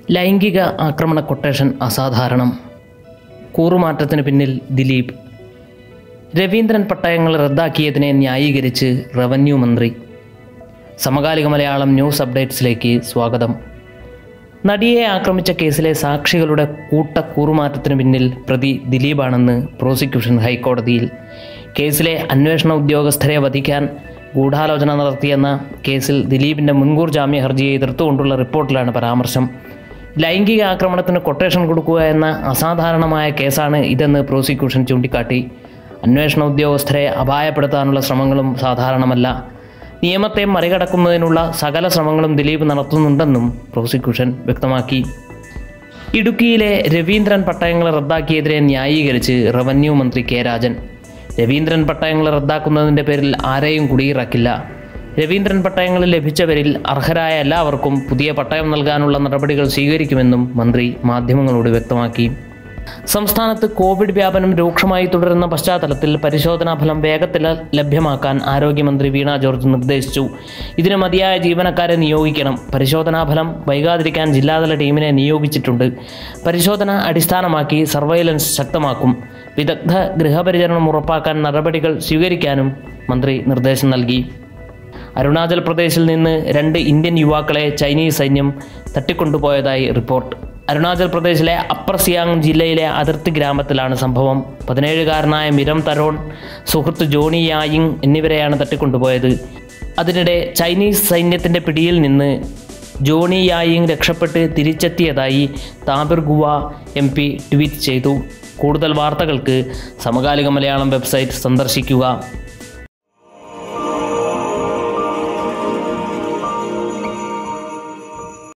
ലൈംഗിക ആക്രമണ കൊട്ടേഷൻ അസാധാരണം കൂറുമാറ്റത്തിന് പിന്നിൽ ദിലീപ് രവീന്ദ്രൻ പട്ടയങ്ങൾ റദ്ദാക്കിയതിനെ ന്യായീകരിച്ച് റവന്യൂ മന്ത്രി സമകാലിക മലയാളം ന്യൂസ് അപ്ഡേറ്റ്സിലേക്ക് സ്വാഗതം നടിയെ ആക്രമിച്ച കേസിലെ സാക്ഷികളുടെ കൂട്ട കൂറുമാറ്റത്തിന് പിന്നിൽ പ്രതി ദിലീപാണെന്ന് പ്രോസിക്യൂഷൻ ഹൈക്കോടതിയിൽ കേസിലെ അന്വേഷണ ഉദ്യോഗസ്ഥരെ വധിക്കാൻ ഗൂഢാലോചന നടത്തിയെന്ന കേസിൽ ദിലീപിൻ്റെ മുൻകൂർ ജാമ്യ ഹർജിയെ എതിർത്തുകൊണ്ടുള്ള റിപ്പോർട്ടിലാണ് പരാമർശം ലൈംഗിക ആക്രമണത്തിന് കൊട്ടേഷൻ കൊടുക്കുക എന്ന അസാധാരണമായ കേസാണ് ഇതെന്ന് പ്രോസിക്യൂഷൻ ചൂണ്ടിക്കാട്ടി അന്വേഷണ ഉദ്യോഗസ്ഥരെ അപായപ്പെടുത്താനുള്ള ശ്രമങ്ങളും സാധാരണമല്ല നിയമത്തെ മറികടക്കുന്നതിനുള്ള സകല ശ്രമങ്ങളും ദിലീപ് നടത്തുന്നുണ്ടെന്നും പ്രോസിക്യൂഷൻ വ്യക്തമാക്കി ഇടുക്കിയിലെ രവീന്ദ്രൻ പട്ടയങ്ങൾ റദ്ദാക്കിയതിനെ ന്യായീകരിച്ച് റവന്യൂ മന്ത്രി കെ രാജൻ രവീന്ദ്രൻ പട്ടയങ്ങൾ റദ്ദാക്കുന്നതിൻ്റെ പേരിൽ ആരെയും കുടിയിറക്കില്ല രവീന്ദ്രൻ പട്ടയങ്ങൾ ലഭിച്ചവരിൽ അർഹരായ എല്ലാവർക്കും പുതിയ പട്ടയം നൽകാനുള്ള നടപടികൾ സ്വീകരിക്കുമെന്നും മന്ത്രി മാധ്യമങ്ങളോട് വ്യക്തമാക്കി സംസ്ഥാനത്ത് കോവിഡ് വ്യാപനം രൂക്ഷമായി തുടരുന്ന പശ്ചാത്തലത്തിൽ പരിശോധനാ ഫലം വേഗത്തിൽ ലഭ്യമാക്കാൻ ആരോഗ്യമന്ത്രി വീണ ജോർജ് നിർദ്ദേശിച്ചു ഇതിന് മതിയായ ജീവനക്കാരെ നിയോഗിക്കണം പരിശോധനാ ഫലം വൈകാതിരിക്കാൻ ജില്ലാതല ടീമിനെ നിയോഗിച്ചിട്ടുണ്ട് പരിശോധന അടിസ്ഥാനമാക്കി സർവൈലൻസ് ശക്തമാക്കും വിദഗ്ധ ഗൃഹപരിചരണം ഉറപ്പാക്കാൻ നടപടികൾ സ്വീകരിക്കാനും മന്ത്രി നിർദ്ദേശം നൽകി അരുണാചൽ പ്രദേശിൽ നിന്ന് രണ്ട് ഇന്ത്യൻ യുവാക്കളെ ചൈനീസ് സൈന്യം തട്ടിക്കൊണ്ടുപോയതായി റിപ്പോർട്ട് അരുണാചൽ പ്രദേശിലെ അപ്പർ സിയാങ് ജില്ലയിലെ അതിർത്തി ഗ്രാമത്തിലാണ് സംഭവം പതിനേഴുകാരനായ മിരം തരോൺ സുഹൃത്ത് ജോണി യായിങ് എന്നിവരെയാണ് തട്ടിക്കൊണ്ടുപോയത് അതിനിടെ ചൈനീസ് സൈന്യത്തിൻ്റെ പിടിയിൽ നിന്ന് ജോണി യായിങ് രക്ഷപ്പെട്ട് തിരിച്ചെത്തിയതായി Tapir Gao M P tweet ചെയ്തു കൂടുതൽ വാർത്തകൾക്ക് സമകാലിക മലയാളം വെബ്സൈറ്റ് സന്ദർശിക്കുക